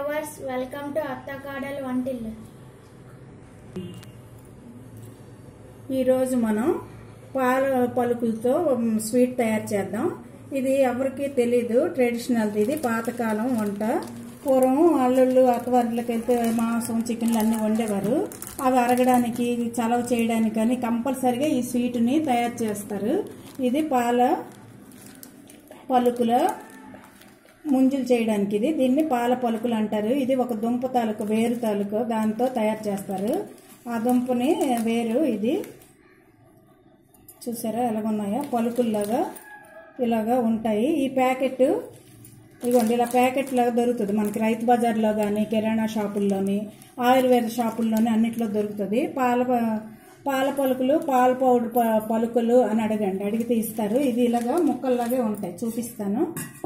lovers welcome to అత్తకాడల్ వంటిల్లు ఈరోజు మనం పాల పలుకులతో స్వీట్ తయారు చేద్దాం ఇది ఎవరికి తెలీదు ట్రెడిషనల్ ఇది పాతకాలం వంట పూర్వం అల్లుళ్ళు అత్తవారిళ్ళకి వెళ్తే మాంసం చికెన్లు అన్నీ వండేవారు అవి అరగడానికి చలవ చేయడానికి అని కంపల్సరిగా ఈ స్వీట్ని తయారు చేస్తారు ఇది పాల పలుకుల ముంజులు చేయడానికి ఇది దీన్ని పాల పలుకులు అంటారు ఇది ఒక దుంప తాలూకు వేరు తాలూకు దాంతో తయారు చేస్తారు ఆ దుంపని వేరు ఇది చూసారా ఎలాగున్నాయో పలుకుల్లాగా ఇలాగా ఉంటాయి ఈ ప్యాకెట్ ఇదిగోండి ఇలా ప్యాకెట్ లాగా దొరుకుతుంది మనకి రైతు బజార్లో కానీ కిరాణా షాపుల్లోని ఆయుర్వేద షాపుల్లోని అన్నిట్లో దొరుకుతుంది పాల ప- పాల పలుకులు పాల పౌడర్ ప- పలుకులు అని అడగండి అడిగితే ఇస్తారు ఇది ఇలాగా ముక్కల్లాగే ఉంటాయి చూపిస్తాను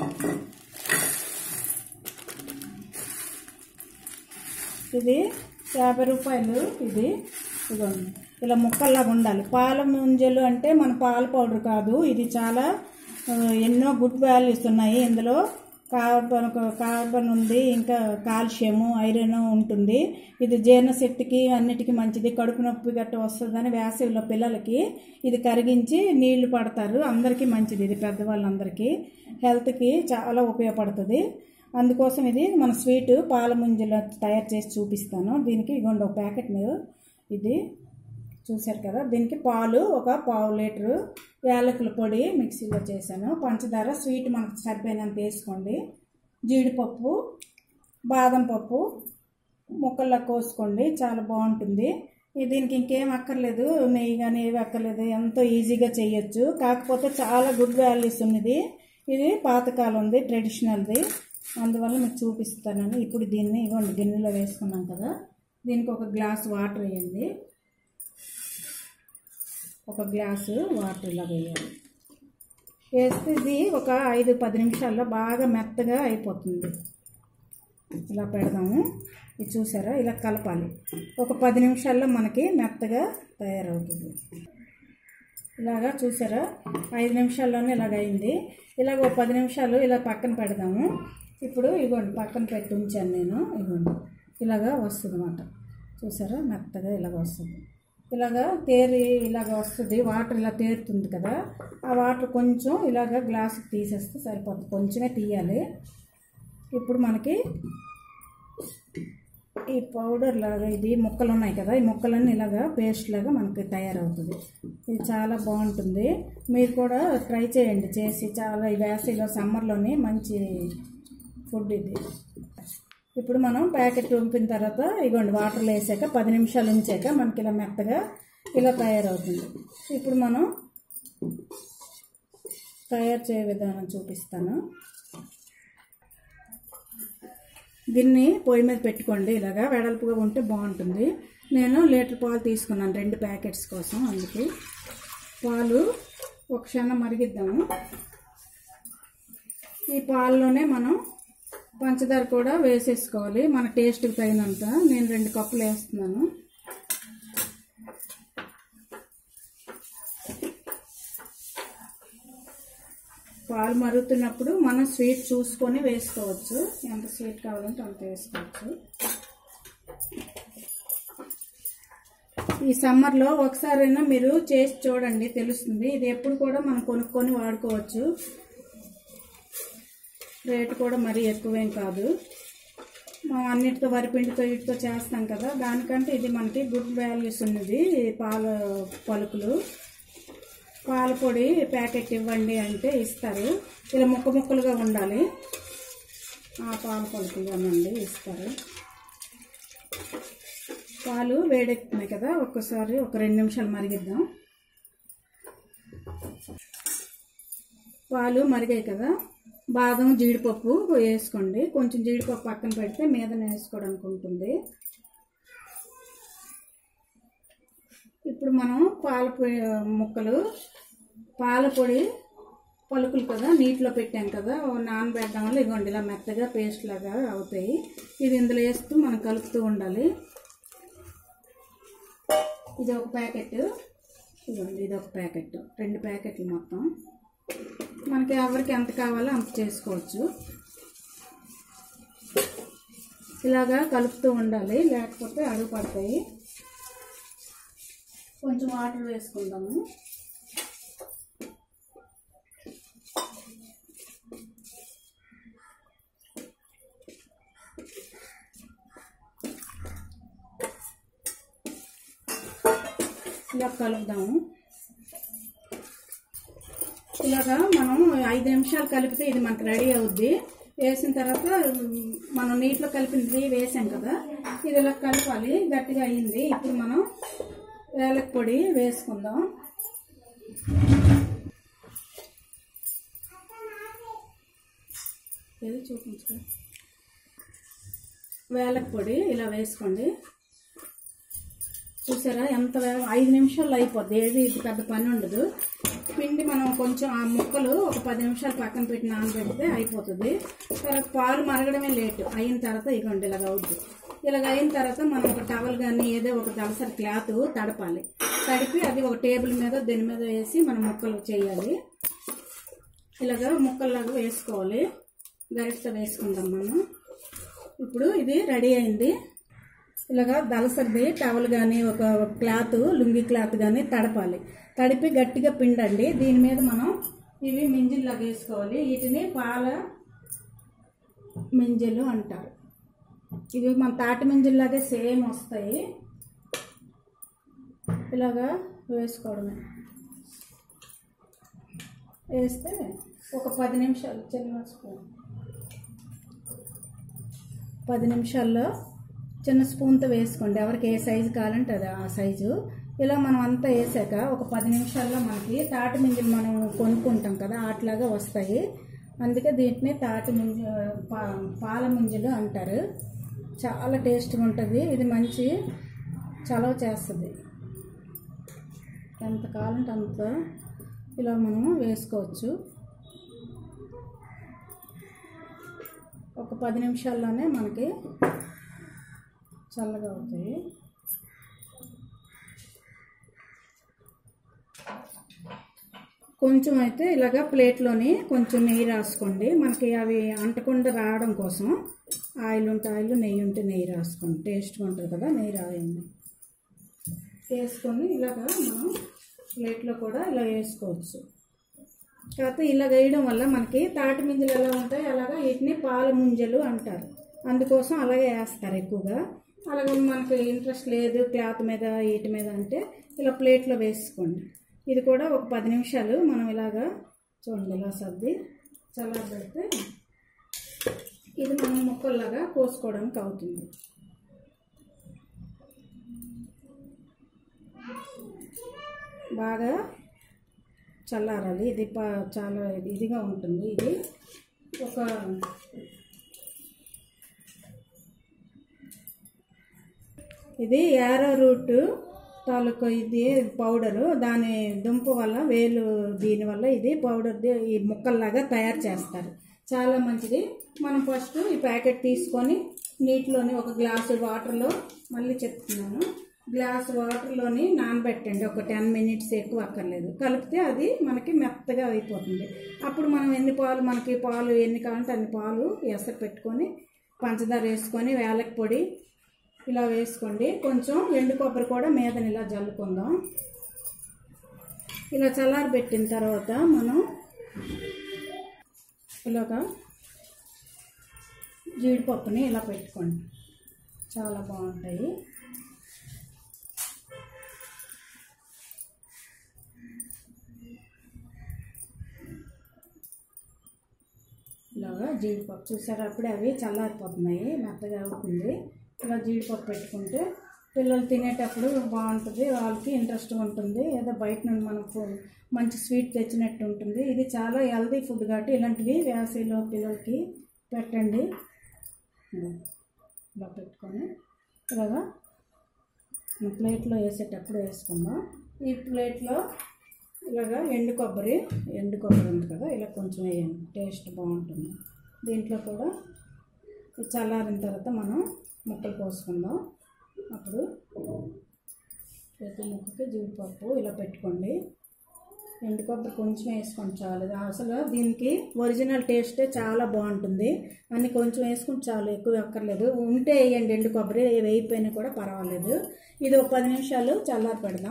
ఇది యాభై రూపాయలు ఇది ఇదిగోండి ఇలా ముక్కల్లాగా ఉండాలి పాల ముంజలు అంటే మన పాల పౌడర్ కాదు ఇది చాలా ఆ, ఎన్నో గుడ్ వాల్యూస్ ఉన్నాయి ఇందులో కార్బన్ కార్బన్ ఉంది ఇంకా కాల్షియము ఐరన్ ఉంటుంది ఇది జీర్ణశక్తికి అన్నిటికీ మంచిది కడుపు నొప్పి గట్ట వస్తుందని వేసవిలో పిల్లలకి ఇది కరిగించి నీళ్లు పడతారు అందరికీ మంచిది ఇది పెద్దవాళ్ళందరికీ హెల్త్కి చాలా ఉపయోగపడుతుంది అందుకోసం ఇది మన స్వీట్ పాల ముంజలు తయారు చేసి చూపిస్తాను దీనికి ఇగోండి ఒక ప్యాకెట్ మీరు ఇది చూశారు కదా దీనికి పాలు ఒక పావు లీటరు యాలకుల పొడి మిక్సీలో చేశాను పంచదార స్వీట్ మనకు సరిపోయినంత వేసుకోండి జీడిపప్పు బాదం పప్పు ముక్కల్లో కోసుకోండి చాలా బాగుంటుంది ఇది దీనికి ఇంకేం అక్కర్లేదు నెయ్యి కానీ ఏవి అక్కర్లేదు ఎంతో ఈజీగా చేయొచ్చు కాకపోతే చాలా గుడ్ వాల్యూస్ ఉన్నది ఇది పాతకాలం ఉంది ట్రెడిషనల్ది అందువల్ల మీకు చూపిస్తానని ఇప్పుడు దీన్ని ఇవ్వండి గిన్నెలో వేసుకున్నాం కదా దీనికి ఒక గ్లాస్ వాటర్ వేయండి ఒక గ్లాసు వాటర్ ఇలా వేయాలి వేస్తే ఇది ఒక ఐదు పది నిమిషాల్లో బాగా మెత్తగా అయిపోతుంది ఇలా పెడదాము ఇది చూసారా ఇలా కలపాలి ఒక పది నిమిషాల్లో మనకి మెత్తగా తయారవుతుంది ఇలాగా చూసారా ఐదు నిమిషాల్లోనే ఇలాగ అయింది ఇలాగ ఒక పది నిమిషాలు ఇలా పక్కన పెడదాము ఇప్పుడు ఇగోండి పక్కన పెట్టి ఉంచాను నేను ఇగోండి ఇలాగా వస్తుంది అన్నమాట చూసారా మెత్తగా ఇలాగ వస్తుంది ఇలాగా తేరి ఇలాగ వస్తుంది వాటర్ ఇలా తేరుతుంది కదా ఆ వాటర్ కొంచెం ఇలాగ గ్లాసుకి తీసేస్తే సరిపోతుంది కొంచెమే తీయాలి ఇప్పుడు మనకి ఈ పౌడర్ లాగా ఇది ముక్కలు ఉన్నాయి కదా ఈ ముక్కలన్నీ ఇలాగా పేస్ట్ లాగా మనకి తయారవుతుంది ఇది చాలా బాగుంటుంది మీరు కూడా ట్రై చేయండి చేసి చాలా ఈ వేసవిలో సమ్మర్లోని మంచి ఫుడ్ ఇది ఇప్పుడు మనం ప్యాకెట్ పంపిన తర్వాత ఇగోండి వాటర్లో వేసాక పది నిమిషాలు ఉంచాక మనకి ఇలా మెత్తగా ఇలా తయారవుతుంది ఇప్పుడు మనం తయారు చేయ విధానం చూపిస్తాను గిన్నె పొయ్యి మీద పెట్టుకోండి ఇలాగా వెడల్పుగా ఉంటే బాగుంటుంది నేను లీటర్ పాలు తీసుకున్నాను రెండు ప్యాకెట్స్ కోసం అందుకు పాలు ఒక క్షణం మరిగిద్దాము ఈ పాలలోనే మనం పంచదార కూడా వేసేసుకోవాలి మన టేస్ట్కి తగినంత నేను రెండు కప్పులు వేస్తున్నాను పాలు మరుగుతున్నప్పుడు మనం స్వీట్ చూసుకొని వేసుకోవచ్చు ఎంత స్వీట్ కావాలంటే అంత వేసుకోవచ్చు ఈ సమ్మర్లో ఒకసారైనా మీరు చేసి చూడండి తెలుస్తుంది ఇది ఎప్పుడు కూడా మనం కొనుక్కొని వాడుకోవచ్చు రేటు కూడా మరీ ఎక్కువేం కాదు మనం అన్నిటితో వరిపిండితో వీటితో చేస్తాం కదా దానికంటే ఇది మనకి గుడ్ వాల్యూస్ ఉన్నది ఈ పాల పలుకులు పాల పొడి ప్యాకెట్ ఇవ్వండి అంటే ఇస్తారు ఇలా ముక్క ముక్కలుగా ఉండాలి ఆ పాల పలుకులుగానండి ఇస్తారు పాలు వేడెక్కుతున్నాయి కదా ఒక్కసారి ఒక రెండు నిమిషాలు మరిగిద్దాం పాలు మరిగాయి కదా బాదం జీడిపప్పు వేసుకోండి కొంచెం జీడిపప్పు పక్కన పెడితే మీద వేసుకోవడానికి ఉంటుంది ఇప్పుడు మనం పాల పొడి ముక్కలు పాల పొడి పలుకులు కదా నీటిలో పెట్టాం కదా ఓ నానబెట్టడం వల్ల ఇవ్వండి ఇలా మెత్తగా పేస్ట్ లాగా అవుతాయి ఇది ఇందులో వేస్తూ మనం కలుపుతూ ఉండాలి ఇది ఒక ప్యాకెట్ ఇదిగోండి ఇది ఒక ప్యాకెట్ రెండు ప్యాకెట్లు మొత్తం మనకి ఎవరికి ఎంత కావాలో అంత చేసుకోవచ్చు ఇలాగా కలుపుతూ ఉండాలి లేకపోతే అడుగు పడతాయి కొంచెం వాటర్ వేసుకుందాము ఇలా కలుపుదాము ఇలాగా మనం ఐదు నిమిషాలు కలిపితే ఇది మనకు రెడీ అవుద్ది వేసిన తర్వాత ఉమ్, మనం నీటిలో కలిపింది వేసాం కదా ఇది ఇలా కలపాలి గట్టిగా అయింది ఇప్పుడు మనం వేలక పొడి వేసుకుందాం ఏది చూపించు వేలక పొడి ఇలా వేసుకోండి చూసారా ఎంత వే- ఐదు నిమిషాల్లో అయిపోద్ది ఏది ఇది పెద్ద పని ఉండదు పిండి మనం కొంచెం ఆ ముక్కలు ఒక పది నిమిషాలు పక్కన పెట్టి నానబెడితే అయిపోతుంది తర్వాత పాలు మరగడమే లేటు అయిన తర్వాత ఇగోండి ఇలాగ అవుద్ది ఇలాగ అయిన తర్వాత మనం ఒక టవల్ కానీ ఏదో ఒక దళసరి క్లాత్ తడపాలి తడిపి అది ఒక టేబుల్ మీద దీని మీద వేసి మనం ముక్కలు చేయాలి ఇలాగ ముక్కల్లాగా వేసుకోవాలి గరిటతో వేసుకుందాం మనం ఇప్పుడు ఇది రెడీ అయింది ఇలాగా దలసరిది టవల్ కానీ ఒక క్లాత్ లుంగి క్లాత్ కానీ తడపాలి తడిపి గట్టిగా పిండండి దీని మీద మనం ఇవి మింజిల్లాగా వేసుకోవాలి వీటిని పాల మింజలు అంటారు ఇవి మన తాటి మింజిల్లాగే సేమ్ వస్తాయి ఇలాగా వేసుకోవడమే వేస్తే ఒక పది నిమిషాలు చిన్న స్పూన్ పది నిమిషాల్లో చిన్న స్పూన్తో వేసుకోండి ఎవరికి ఏ సైజు కావాలంటే అది ఆ సైజు ఇలా మనం అంతా వేసాక ఒక పది నిమిషాల్లో మనకి తాటి మింజలు మనం కొనుక్కుంటాం కదా అట్లాగా వస్తాయి అందుకే దీంట్ని తాటి మింజ పా పాల ముంజలు అంటారు చాలా టేస్ట్గా ఉంటుంది ఇది మంచి చలవ చేస్తుంది ఎంత కావాలంటే అంత ఇలా మనం వేసుకోవచ్చు ఒక పది నిమిషాల్లోనే మనకి చల్లగా అవుతాయి కొంచెం అయితే ఇలాగ ప్లేట్లోని కొంచెం నెయ్యి రాసుకోండి మనకి అవి అంటకుండా రావడం కోసం ఆయిల్ ఉంటే ఆయిల్ నెయ్యి ఉంటే నెయ్యి రాసుకోండి టేస్ట్గా ఉంటుంది కదా నెయ్యి రాయండి వేసుకొని ఇలాగ మనం ప్లేట్లో కూడా ఇలా వేసుకోవచ్చు కాకపోతే ఇలా వేయడం వల్ల మనకి తాటి ముంజలు ఎలా ఉంటాయి అలాగా వీటిని పాల ముంజలు అంటారు అందుకోసం అలాగే వేస్తారు ఎక్కువగా అలాగే మనకి ఇంట్రెస్ట్ లేదు క్లాత్ మీద వీటి మీద అంటే ఇలా ప్లేట్లో వేసుకోండి ఇది కూడా ఒక పది నిమిషాలు మనం ఇలాగా చూడండి ఇలా సర్ది చల్లారబెడితే ఇది మనం ముక్కల్లాగా కోసుకోవడానికి అవుతుంది బాగా చల్లారాలి ఇది ప- చాలా ఇదిగా ఉంటుంది ఇది ఒక ఇది యారో రూట్ తాలూకు ఇది పౌడరు దాని దుంప వల్ల వేలు దీని వల్ల ఇది పౌడర్ ఈ ముక్కల్లాగా తయారు చేస్తారు చాలా మంచిది మనం ఫస్ట్ ఈ ప్యాకెట్ తీసుకొని నీటిలోని ఒక గ్లాసు వాటర్లో మళ్ళీ చెప్తున్నాను గ్లాస్ వాటర్లోని నానబెట్టండి ఒక టెన్ మినిట్స్ ఎక్కువ అక్కర్లేదు కలిపితే అది మనకి మెత్తగా అయిపోతుంది అప్పుడు మనం ఎన్ని పాలు మనకి పాలు ఎన్ని కావాలంటే అన్ని పాలు ఎసరు పెట్టుకొని పంచదార వేసుకొని వేలకి పొడి ఇలా వేసుకోండి కొంచెం ఎండు కొబ్బరి కూడా మీదని ఇలా జల్లుకుందాం ఇలా చల్లారి పెట్టిన తర్వాత మనం ఇలాగా జీడిపప్పుని ఇలా పెట్టుకోండి చాలా బాగుంటాయి ఇలాగా జీడిపప్పు చూసారా అప్పుడే అవి చల్లారిపోతున్నాయి మెత్తగా అవుతుంది ఇలా జీడిపప్పు పెట్టుకుంటే పిల్లలు తినేటప్పుడు బాగుంటుంది వాళ్ళకి ఇంట్రెస్ట్ ఉంటుంది ఏదో బయట నుండి మనం ఫు- మంచి స్వీట్ తెచ్చినట్టు ఉంటుంది ఇది చాలా హెల్దీ ఫుడ్ కాబట్టి ఇలాంటివి వేసవిలో పిల్లలకి పెట్టండి ఇదిగో ఇలా పెట్టుకొని ఇలాగా మనం ప్లేట్లో వేసేటప్పుడు వేసుకుందాం ఈ ప్లేట్లో ఇలాగా ఎండు కొబ్బరి ఎండు కొబ్బరి ఉంది కదా ఇలా కొంచెం వేయండి టేస్ట్ బాగుంటుంది దీంట్లో కూడా ఇది చల్లారిన తర్వాత మనం ముక్కలు పోసుకుందాం అప్పుడు ప్రతి ముక్కకి జీడిపప్పు ఇలా పెట్టుకోండి ఎండు కొబ్బరి కొంచెం వేసుకొని చాలు అసలు దీనికి ఒరిజినల్ టేస్టే చాలా బాగుంటుంది అన్ని కొంచెం వేసుకుని చాలు ఎక్కువ అక్కర్లేదు ఉంటే వేయండి ఎండు కొబ్బరి వేయిపోయినా కూడా పర్వాలేదు ఇది ఒక పది నిమిషాలు చల్లారి పెడదాం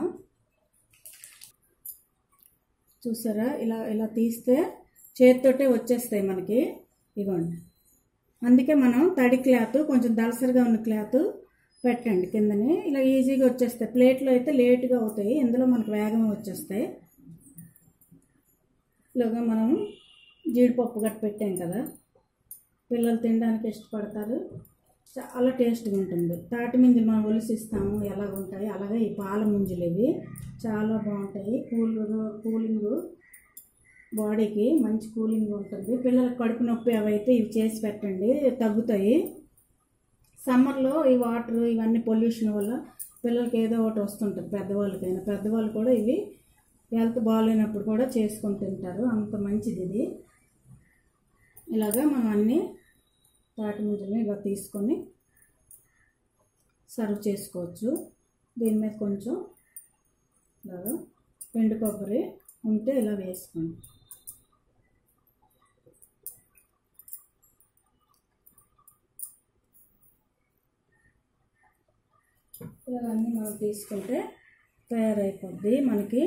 చూసారా ఇలా ఇలా తీస్తే చేతితోటే వచ్చేస్తాయి మనకి ఇగోండి అందుకే మనం తడి క్లాత్ కొంచెం దలసరిగా ఉన్న క్లాత్ పెట్టండి కిందని ఇలా ఈజీగా వచ్చేస్తాయి ప్లేట్లో అయితే లేట్గా అవుతాయి ఇందులో మనకు వేగంగా వచ్చేస్తాయి ఇలాగా మనం జీడిపప్పు గట్ట పెట్టాం కదా పిల్లలు తినడానికి ఇష్టపడతారు చాలా టేస్ట్గా ఉంటుంది తాటి ముంజలు మనం ఒలిసిస్తాము ఎలాగ ఉంటాయి అలాగే ఈ పాల ముంజలు ఇవి చాలా బాగుంటాయి కూల్ కూలింగ్ బాడీకి మంచి కూలింగ్ ఉంటుంది పిల్లలకు కడుపు నొప్పి అవైతే ఇవి చేసి పెట్టండి తగ్గుతాయి సమ్మర్లో ఈ వాటర్ ఇవన్నీ పొల్యూషన్ వల్ల పిల్లలకి ఏదో ఒకటి వస్తుంటుంది పెద్దవాళ్ళకైనా పెద్దవాళ్ళు కూడా ఇవి హెల్త్ బాగాలేనప్పుడు కూడా చేసుకొని తింటారు అంత మంచిది ఇది ఇలాగా మనం అన్నీ తాటి ముంజల్ని ఇలా తీసుకొని సర్వ్ చేసుకోవచ్చు దీని మీద కొంచెం ఇలాగా ఎండు కొబ్బరి ఉంటే ఇలా వేసుకోండి ఇవన్నీ మనం తీసుకుంటే తయారైపోద్ది మనకి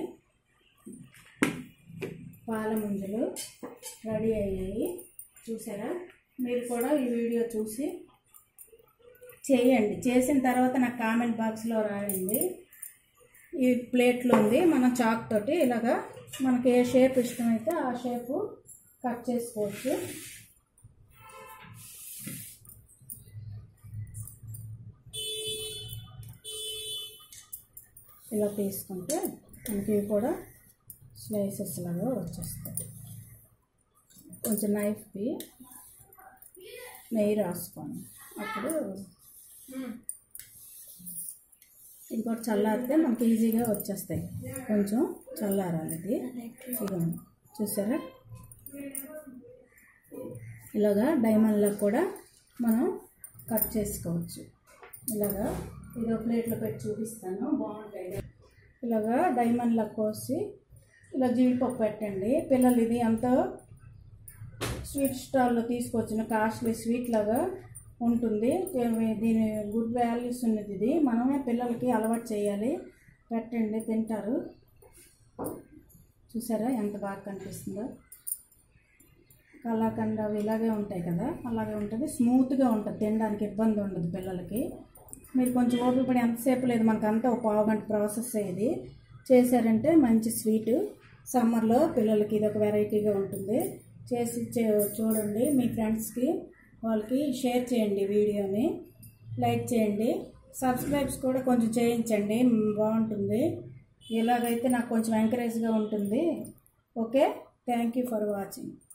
పాల ముంజలు రెడీ అయ్యాయి చూసారా మీరు కూడా ఈ వీడియో చూసి చేయండి చేసిన తర్వాత నాకు కామెంట్ బాక్స్లో రాయండి ఈ ప్లేట్లో ఉంది మనం చాక్ తోటి ఇలాగా మనకి ఏ షేప్ ఇష్టమైతే ఆ షేపు కట్ చేసుకోవచ్చు ఇలా తీసుకుంటే మనకి ఇవి కూడా స్లైసెస్ లాగా వచ్చేస్తాయి కొంచెం నైఫ్కి నెయ్యి రాసుకోండి అప్పుడు ఇంకోటి చల్లారితే మనకి ఈజీగా వచ్చేస్తాయి కొంచెం చల్లారాలి ఇది ఇదిగోండి చూసారా ఇలాగా డైమండ్లో కూడా మనం కట్ చేసుకోవచ్చు ఇలాగా ఇదో ప్లేట్లో పెట్టి చూపిస్తాను బాగుంటాయి ఇలాగా డైమండ్లా కోసి ఇలా జీడిపప్పు పెట్టండి పిల్లలు ఇది ఎంతో స్వీట్ స్టాల్లో తీసుకొచ్చిన కాస్ట్లీ స్వీట్ లాగా ఉంటుంది దీని- దీని గుడ్ వాల్యూస్ ఉన్నది ఇది మనమే పిల్లలకి అలవాటు చేయాలి పెట్టండి తింటారు చూసారా ఎంత బాగా కనిపిస్తుందో కలాకండ అవి ఇలాగే ఉంటాయి కదా అలాగే ఉంటుంది స్మూత్గా ఉంటుంది తినడానికి ఇబ్బంది ఉండదు పిల్లలకి మీరు కొంచెం ఓపిక పడి ఎంతసేపు లేదు మనకు అంతా ఒక పావు గంట ప్రాసెస్ ఇది చేశారంటే మంచి స్వీట్ సమ్మర్లో పిల్లలకి ఇది ఒక వెరైటీగా ఉంటుంది చేసి చే- చూడండి మీ ఫ్రెండ్స్కి వాళ్ళకి షేర్ చేయండి వీడియోని లైక్ చేయండి సబ్స్క్రైబ్స్ కూడా కొంచెం చేయించండి మ్, బాగుంటుంది ఇలాగైతే నాకు కొంచెం ఎంకరేజ్గా ఉంటుంది okay thank you for watching